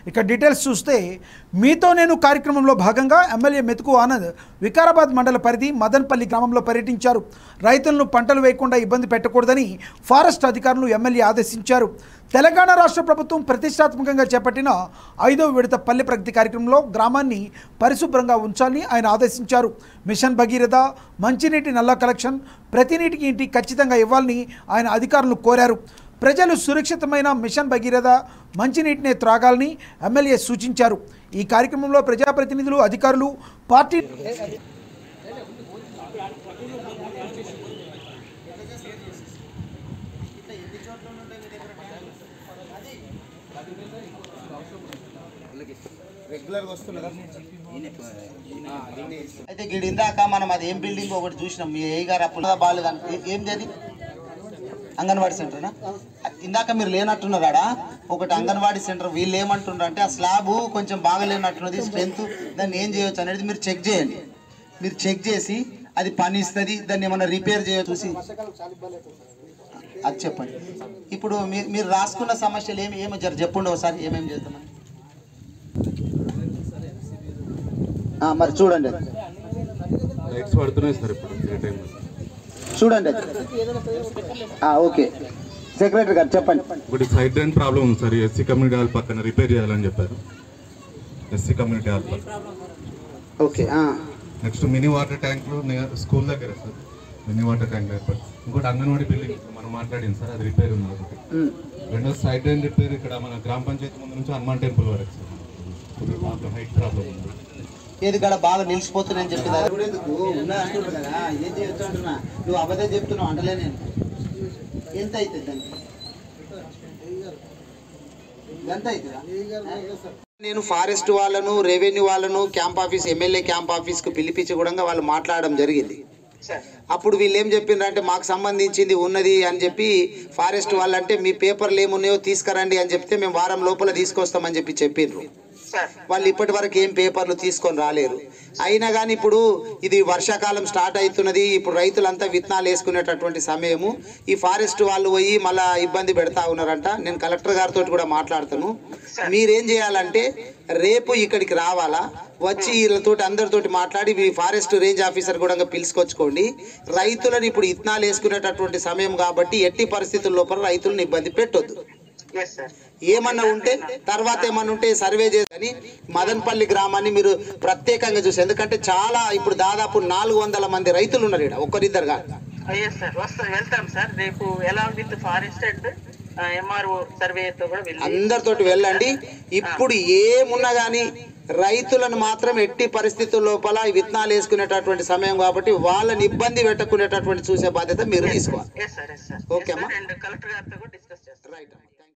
ఇక డీటెయిల్స్ చూస్తే మీతో నేను కార్యక్రమంలో భాగంగా ఎమ్మెల్యే మెతుకు ఆనంద్ వికారాబాద్ మండల పరిధి మదన్పల్లి గ్రామంలో పర్యటించారు రైతులను పంటలు వేయకుండా ఇబ్బంది పెట్టకూడదని ఫారెస్ట్ అధికారులు ఎమ్మెల్యే ఆదేశించారు తెలంగాణ రాష్ట్ర ప్రభుత్వం ప్రతిష్టాత్మకంగా చేపట్టిన ఐదవ విడత పల్లె ప్రగతి కార్యక్రమంలో గ్రామాన్ని పరిశుభ్రంగా ఉంచాలని ఆయన ఆదేశించారు మిషన్ భగీరథ మంచినీటి నల్ల కలెక్షన్ ప్రతి నీటికి ఇంటి ఖచ్చితంగా ఇవ్వాలని ఆయన అధికారులు కోరారు ప్రజలు సురక్షితమైన మిషన్ భగీరథ మంచినీటిని త్రాగాలని ఎమ్మెల్యే సూచించారు ఈ కార్యక్రమంలో ప్రజాప్రతినిధులు అధికారులు పార్టీ అయితే గిడి ఇందాక మనం అది ఏం బిల్డింగ్ ఒకటి చూసినాం మీ ఏ గారు అప్పుడు బాగాలేదు అంటే ఏంది అది అంగన్వాడీ సెంటర్నా ఇందాక మీరు లేనట్టున్నారాడా ఒకటి అంగన్వాడీ సెంటర్ వీళ్ళు ఏమంటున్నారు అంటే ఆ స్లాబ్ కొంచెం బాగలేనట్టున్నది స్ట్రెంత్ దాన్ని ఏం చేయొచ్చు అనేది మీరు చెక్ చేయండి మీరు చెక్ చేసి అది పని ఇస్తుంది దాన్ని ఏమైనా రిపేర్ చేయొచ్చు చూసి అది చెప్పండి ఇప్పుడు మీరు మీరు రాసుకున్న సమస్యలు ఏమి ఏమో జర చెప్పండి ఒకసారి ఏమేమి చేద్దామని ఆ, మరి చూడండి అది. లైట్స్ పడుతున్నాయి సార్ ఇప్పుడు ఏ టైంలో చూడండి అది. ఆ, ఓకే సెక్రటరీ గారు చెప్పండి ఇప్పుడు సైడ్ లైన్ ప్రాబ్లం ఉంది సార్ ఎస్సీ కమ్యూనిటీ హాల్ పక్కన రిపేర్ చేయాలని చెప్పారు ఎస్సీ కమ్యూనిటీ హాల్ పక్కన ఓకే ఆ. నెక్స్ట్ మినీ వాటర్ ట్యాంకులు స్కూల్ దగ్గర సార్ మినీ వాటర్ ట్యాంక్ ఏర్పాటు ఇంకోటి అంగన్వాడీ బిల్డింగ్ మనం మాట్లాడింది సార్ అది రిపేర్ ఉంది ఒకటి ఉమ్. రెండో సైడ్ లైన్ రిపేర్ ఇక్కడ మన గ్రామ పంచాయతీ ముందు నుంచి హనుమాన్ టెంపుల్ వరకు సార్ ఇప్పుడు ప్రాబ్లం హైట్ ప్రాబ్లం ఉంది ఏది కూడా బాగా నిలిచిపోతున్నాయని చెప్పి అది కూడా ఎందుకు ఉన్నా అంటున్నారు కదా ఏం చేయొచ్చు అంటున్నా నువ్వు అబద్ధం చెప్తున్నావు అంటలే నేను ఎంత అవుతుంది దానికి ఎంత అవుతుందా నేను ఫారెస్ట్ వాళ్ళను రెవెన్యూ వాళ్ళను క్యాంప్ ఆఫీస్ ఎమ్మెల్యే క్యాంప్ ఆఫీస్కు పిలిపించి కూడా వాళ్ళు మాట్లాడడం జరిగింది అప్పుడు వీళ్ళు ఏం చెప్పిండ్రంటే మాకు సంబంధించింది ఉన్నది అని చెప్పి ఫారెస్ట్ వాళ్ళంటే మీ పేపర్లు ఏమున్నాయో తీసుకురండి అని చెప్తే మేము వారం లోపల తీసుకొస్తామని చెప్పి చెప్పిండ్రు వాళ్ళు ఇప్పటి వరకు ఏం పేపర్లు తీసుకొని రాలేరు అయినా కానీ ఇప్పుడు ఇది వర్షాకాలం స్టార్ట్ అవుతున్నది ఇప్పుడు రైతులంతా విత్తనాలు వేసుకునేటటువంటి సమయము ఈ ఫారెస్ట్ వాళ్ళు పోయి మళ్ళా ఇబ్బంది పెడతా ఉన్నారంట నేను కలెక్టర్ గారితో కూడా మాట్లాడతాను మీరేం చేయాలంటే రేపు ఇక్కడికి రావాలా వచ్చి వీళ్ళతోటి అందరితోటి మాట్లాడి మీ ఫారెస్ట్ రేంజ్ ఆఫీసర్ కూడా పిలుచుకొచ్చుకోండి రైతులను ఇప్పుడు ఇత్తనాలు వేసుకునేటటువంటి సమయం కాబట్టి ఎట్టి పరిస్థితుల లోపల రైతులను ఇబ్బంది పెట్టొద్దు ఏమన్నా ఉంటే తర్వాత ఏమన్నా ఉంటే సర్వే చేసి మదన్పల్లి గ్రామాన్ని మీరు ప్రత్యేకంగా చూసి ఎందుకంటే చాలా ఇప్పుడు దాదాపు నాలుగు వందల మంది రైతులు ఉన్నారు ఇక్కడ ఒక్కరిద్దరు కాదు ఎస్ సార్ వస్తాం వెళ్తాం సార్ రేపు along with forest and MRO సర్వేతో కూడా వెళ్ళి అందరితోటి వెళ్ళండి ఇప్పుడు ఏమున్నా కానీ రైతులను మాత్రం ఎట్టి పరిస్థితుల లోపల ఈ విత్తనాలు వేసుకునేటటువంటి సమయం కాబట్టి వాళ్ళని ఇబ్బంది పెట్టకునేటటువంటి చూసే బాధ్యత మీరు తీసుకోవాలి yes sir yes sir okay అమ్మా. అండ్ కలెక్టర్ గారితో కూడా డిస్కస్ చేస్తాం రైట్